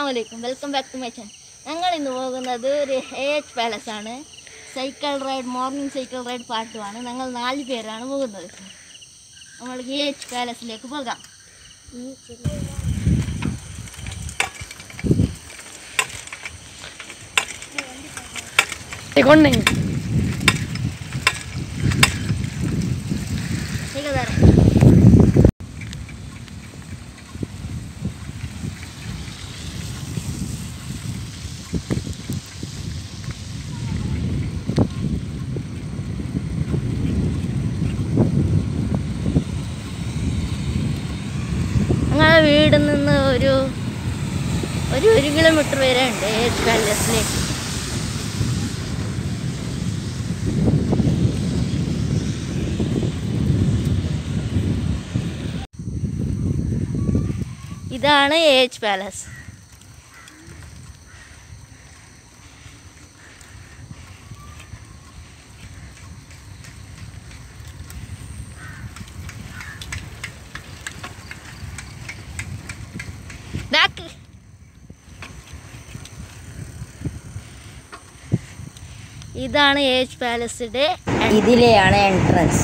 വലൈക്കും welcome back to my channel ഞങ്ങൾ ഇന്ന് പോകുന്നത് ഒരു എ എച്ച് പാലസ് ആണ് cycle ride morning cycle ride പാട്ടുമാണ് ഞങ്ങൾ നാല് പേരാണ് പോകുന്നത് നമ്മൾ എ എച്ച് പാലസിലേക്ക് പോകാം കൊണ്ടേ സൈക്കിൾ തരാം ഞങ്ങളുടെ വീടിൽ നിന്ന് ഒരു ഒരു ഒരു കിലോമീറ്റർ വരെ ഉണ്ട് എ എച്ച് പാലസിലേക്ക് ഇതാണ് എ എച്ച് പാലസ് ബാക്ക് ഇതാണ് എ എച്ച് പാലസിന്റെ ഇതിലെയാണ് എൻട്രൻസ്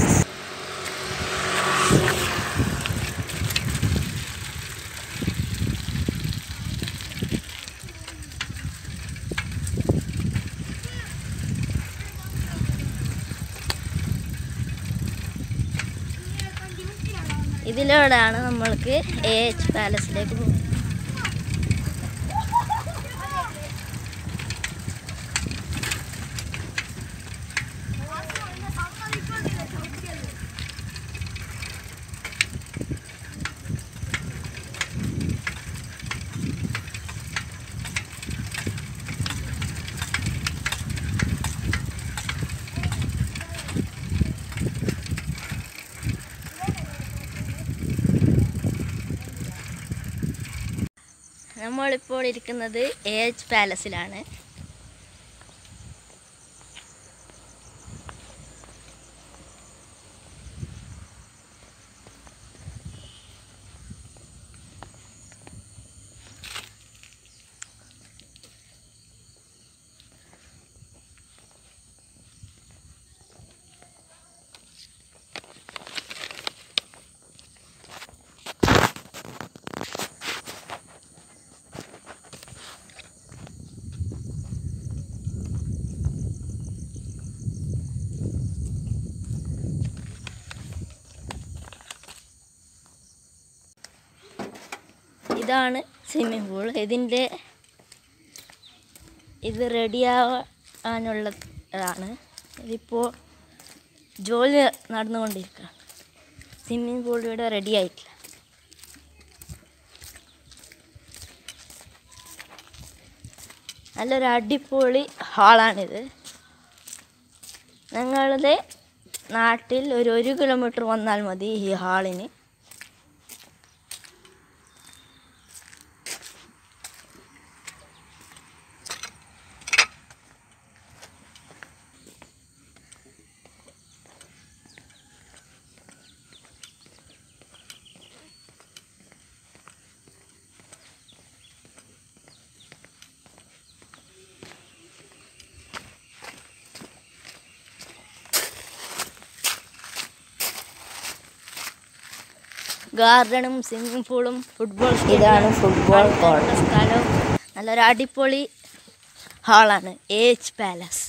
ഇതിലൂടെയാണ് നമ്മൾക്ക് എ എച്ച് പാലസിലേക്ക് പോകുന്നത് നമ്മളിപ്പോൾ ഇരിക്കുന്നത് എ എച്ച് പാലസിലാണ് ഇതാണ് സ്വിമ്മിംഗ് പൂൾ ഇതിൻ്റെ ഇത് റെഡിയാവാനുള്ളതാണ് ഇതിപ്പോൾ ജോലി നടന്നുകൊണ്ടിരിക്കുകയാണ് സ്വിമ്മിംഗ് പൂൾ ഇവിടെ റെഡി ആയിട്ടില്ല നല്ലൊരു അടിപൊളി ഹാളാണിത് ഞങ്ങളുടെ നാട്ടിൽ ഒരു ഒരു കിലോമീറ്റർ വന്നാൽ മതി ഈ ഹാളിന് ഗാർഡനും സ്വിമ്മിംഗ് പൂളും ഫുട്ബോൾ ഇതാണ് football court. സ്ഥലവും നല്ലൊരു അടിപൊളി ഹാളാണ് എച്ച് പാലസ്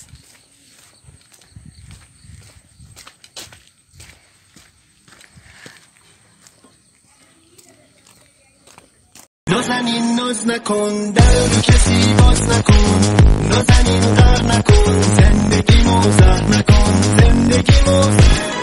نازنین ناز نکن در کسی باز نکن نازنین غر نکن زندگی موزه نکن زندگی موزه